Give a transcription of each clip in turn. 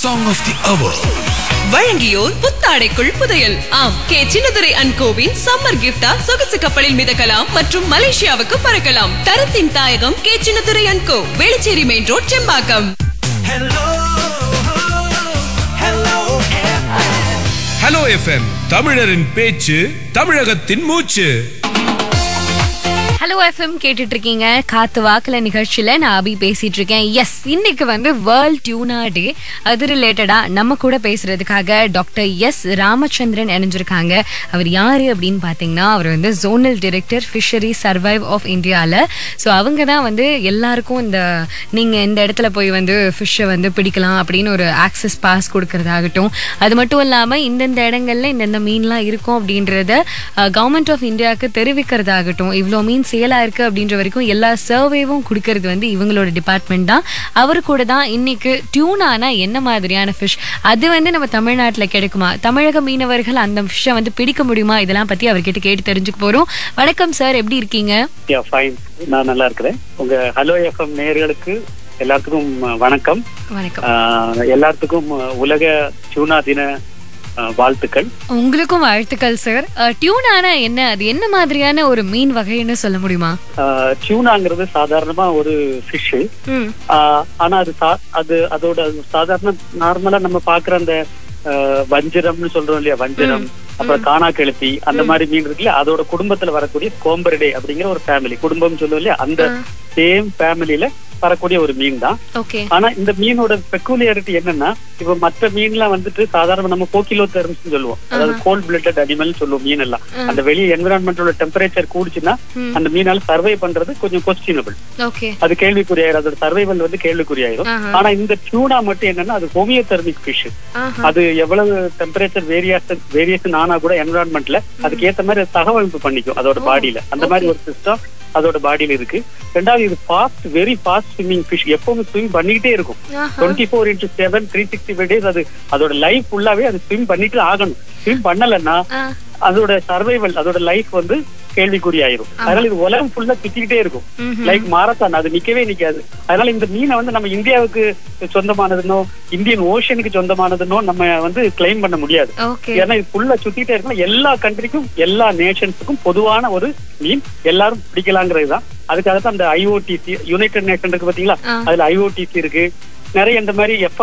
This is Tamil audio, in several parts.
Song of the Hour. வழங்கியோர் புத்தாடைக்குள் புதையல் ஆம் கே சின்னதுரை அண்ட் கோவின் சம்மர் கிஃப்டா சொகுசு கப்பலில் மிதக்கலாம் மற்றும் மலேசியாவுக்கு பறக்கலாம் தரத்தின் தாயகம் K Chinnadurai and co Velachery main road Sembakkam hello FM தமிழரின் பேச்சு தமிழகத்தின் மூச்சு ஹலோ எஃப்எம் கேட்டுட்டு இருக்கீங்க காத்து வாக்குல நிகழ்ச்சியில நான் அபி பேசிட்டு இருக்கேன் எஸ் இன்னைக்கு வந்து வேர்ல்ட் டியூனா டே அது ரிலேட்டடா நம்ம கூட பேசுறதுக்காக டாக்டர் எஸ் ராமச்சந்திரன் இணைஞ்சிருக்காங்க அவர் யாரு அப்படின்னு பாத்தீங்கன்னா அவர் வந்து zonal director fishery survey of இந்தியால ஸோ அவங்க தான் வந்து எல்லாருக்கும் இந்த நீங்க இந்த இடத்துல போய் வந்து ஃபிஷ்ஷை வந்து பிடிக்கலாம் அப்படின்னு ஒரு ஆக்சஸ் பாஸ் கொடுக்கறதாகட்டும் அது மட்டும் இல்லாம இந்தந்த இடங்கள்ல இந்தந்த மீன்லாம் இருக்கும் அப்படின்றத கவர்மெண்ட் ஆஃப் இந்தியாவுக்கு தெரிவிக்கிறதாகட்டும் இவ்வளோ மீன் சேலா இருக்கு அப்படின்ற வரைக்கும் எல்லா சர்வேவும் கொடுக்கறது வந்து இவங்களோட டிபார்ட்மெண்ட் தான் அவர் கூட தான் இன்னைக்கு டியூனானா என்ன மாதிரியான ஃபிஷ் அது வந்து நம்ம தமிழ்நாட்டில் கிடைக்குமா தமிழக மீனவர்கள் அந்த ஃபிஷ்ஷை வந்து பிடிக்க முடியுமா இதெல்லாம் பத்தி அவர்கிட்ட கேட்டு தெரிஞ்சுக்க போறோம் வணக்கம் சார் எப்படி இருக்கீங்க யா ஃபைன் நான் நல்லா இருக்கிறேன் உங்க ஹலோ எஃப்எம் நேயர்களுக்கு எல்லாத்துக்கும் அஹ், வணக்கம் வணக்கம் அஹ், எல்லாத்துக்கும் அஹ், உலக டியூனா தின அஹ், வாழ்த்துக்கள் உங்களுக்கும் வாழ்த்துக்கள் சார் டியூனானா என்ன அது என்ன மாதிரியான ஒரு மீன் வகைன்னு சொல்ல முடியுமா அஹ், டியூனாங்கிறது சாதாரணமா ஒரு ஃபிஷ் ம் ஆனா அது சா- அது அதோட அது சாதாரண நார்மலா நம்ம பாக்குற அந்த அஹ், வஞ்சிரம்னு சொல்றோம் இல்லையா வஞ்சிரம் அப்புறம் காணா கெளுத்தி அந்த மாதிரி மீன் இருக்குல்ல அதோட குடும்பத்துல வரக்கூடிய கோம்பரிடே அப்படிங்கிற ஒரு ஃபேமிலி குடும்பம் சொல்லுவோம் இல்லையா அந்த சேம் ஃபேமிலியில வரக்கூடிய ஒரு மீன் தான் ஓகே ஆனா இந்த மீனோட பெக்குலியாரிட்டி என்னன்னா இப்ப மற்ற மீன்லாம் வந்துட்டு சாதாரண நம்ம கோகிலோ தெர்ம்ஸ் சொல்லுவோம் அதாவது கோல்ட் பிளட்டட் அனிமல் சொல்லுவோம் மீன் எல்லாம் அந்த வெளிய என்விரான்மெண்டோட டெம்பரேச்சர் கூடிச்சுன்னா அந்த மீனால சர்வை பண்றது கொஞ்சம் கொஸ்டினபிள் ஓகே அது கேள்விக்குறியாயிரும் அதோட சர்வைவல் வந்து கேள்விக்குறியாயிரும் ஆஹா. ஆனா இந்த டியூனா மட்டும் என்னன்னா அது ஹோமியோதெர்மிக் ஃபிஷ் ஆஹா அது எவ்வளவு டெம்பரேச்சர் வேரியேஷன் வேரியேஷன் ஆனா கூட என்விரான்மெண்ட்ல அதுக்கு ஏத்த மாதிரி அது தகவமைப்பு பண்ணிக்கும் அதோட பாடியில அந்த மாதிரி ஒரு சிஸ்டம் அதோட பாடியில இருக்கு ரெண்டாவது இது fast very fast swimming fish எப்பவுமே ஸ்விம் பண்ணிக்கிட்டே இருக்கும் ஆஹா. Twenty four into seven three sixty five days அது அதோட லைஃப் ஃபுல்லாவே அது ஸ்விம் பண்ணிட்டு ஆகணும் ஸ்விம் பண்ணலன்னா ஆ அதோட சர்வைவல் அதோட லைஃப் வந்து கேள்விக்குறி ஆயிரும் அதனால இது உலகம் ஃபுல்லா சுத்திக்கிட்டே இருக்கும் லைக் மாரத்தான் அது நிக்கவே நிக்காது அதனால இந்த மீனை வந்து நம்ம இந்தியாவுக்கு சொந்தமானதுன்னோ இந்தியன் ஓஷனுக்கு சொந்தமானதுன்னோ நம்ம வந்து கிளைம் பண்ண முடியாது ஓகே ஏன்னா இது ஃபுல்லா சுத்திட்டே இருக்கணும் எல்லா கண்ட்ரிக்கும் எல்லா நேஷன்ஸுக்கும் பொதுவான ஒரு மீன் எல்லாரும் பிடிக்கலாங்கிறது தான் அதுக்காக தான் அந்த ஐஓடிசி யுனைடெட் நேஷன் இருக்கு பாத்தீங்களா ஆ. அதுல ஐஓடிசி இருக்கு நிறைய இந்த மாதிரி எப்ப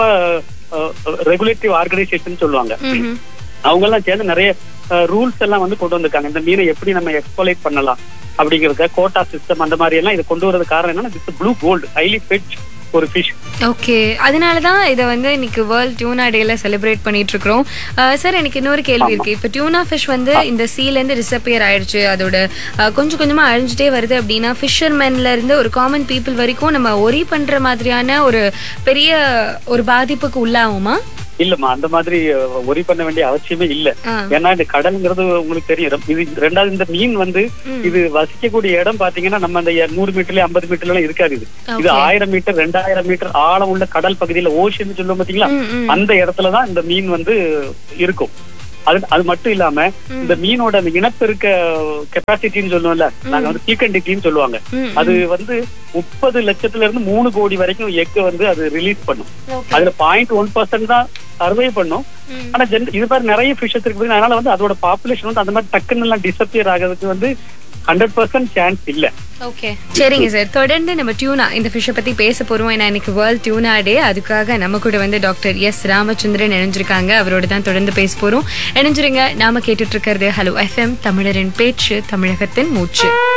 ரெகுலேட்டிவ் ஆர்கனைசேஷன் சொல்லுவாங்க ம்ஹும். அவங்க எல்லாம் சேர்ந்து நிறைய ரூல்ஸ் எல்லாம் வந்து கொண்டு வந்திருக்காங்க இந்த மீனை எப்படி நம்ம எக்ஸ்போலேட் பண்ணலாம் அப்படிங்கறத கோட்டா சிஸ்டம் அந்த மாதிரி எல்லாம் இதை கொண்டு வரது காரணம் என்னன்னா ப்ளூ கோல்டு ஹைலி பெச் ஒரு ஃபிஷ் ஓகே அதனால தான் இதை வந்து இன்னைக்கு வேர்ல்ட் டியூனா டேல செலிப்ரேட் பண்ணிட்டு இருக்கிறோம் சார் எனக்கு இன்னொரு கேள்வி இருக்கு இப்போ டியூனா ஃபிஷ் வந்து இந்த சீல இருந்து டிசப்பியர் ஆயிடுச்சு அதோட அஹ், கொஞ்சம் கொஞ்சமா அழிஞ்சிட்டே வருது அப்படின்னா ஃபிஷர்மேன்ல இருந்து ஒரு காமன் பீப்புள் வரைக்கும் நம்ம ஒரி பண்ற மாதிரியான ஒரு பெரிய ஒரு பாதிப்புக்கு உள்ளாகுமா இல்லம்மா அந்த மாதிரி ஒரி பண்ண வேண்டிய அவசியமே இல்ல ஆ. ஏன்னா இந்த கடல்ங்கிறது உங்களுக்கு தெரியும் இது ரெண்டாவது இந்த மீன் வந்து இது வசிக்கக்கூடிய இடம் பாத்தீங்கன்னா நம்ம அந்த நூறு மீட்டர்ல ஐம்பது மீட்டர்ல எல்லாம் இருக்காது இது இது Okay. ஆயிரம் மீட்டர் ரெண்டாயிரம் மீட்டர் ஆழம் உள்ள கடல் பகுதியில ஓஷன் சொல்லுவோம் பாத்தீங்களா ம், ம். அந்த இடத்துலதான் இந்த மீன் வந்து இருக்கும் அது அது மட்டும் இல்லாம இந்த மீனோட அந்த இனப்பெருக்க கெப்பாசிட்டின்னு சொல்லுவோம்ல நாங்க வந்து சீக்கண்டிட்டின்னு சொல்லுவாங்க ம், அது வந்து முப்பது லட்சத்துல இருந்து மூணு கோடி வரைக்கும் எக்கு வந்து அது ரிலீஸ் பண்ணும் Okay. அதுல பாயிண்ட் ஒன் பர்சன்ட் தான் சர்வே பண்ணும் ம். ஆனா ஜென் இது மாதிரி நிறைய ஃபிஷஸ் இருக்கு பாத்தீங்கன்னா, அதனால வந்து அதோட பாப்புலேஷன் வந்து அந்த மாதிரி டக்குன்னு எல்லாம் டிசப்பியர் ஆகிறதுக்கு வந்து ஹண்ட்ரட் பர்சன்ட் சான்ஸ் இல்ல ஓகே சரிங்க சார் தொடர்ந்து நம்ம டியூனா இந்த ஃபிஷ்ஷை பத்தி பேச போறோம் ஏன்னா இன்னைக்கு வேர்ல்ட் டியூனா டே அதுக்காக நம்ம கூட வந்து டாக்டர் எஸ் ராமச்சந்திரன் இணைஞ்சிருக்காங்க அவரோட தான் தொடர்ந்து பேச போறோம் இணைஞ்சிருங்க நாம கேட்டுட்டு இருக்கிறது ஹலோ எஃப்எம் தமிழரின் பேச்சு தமிழகத்தின் மூச்சு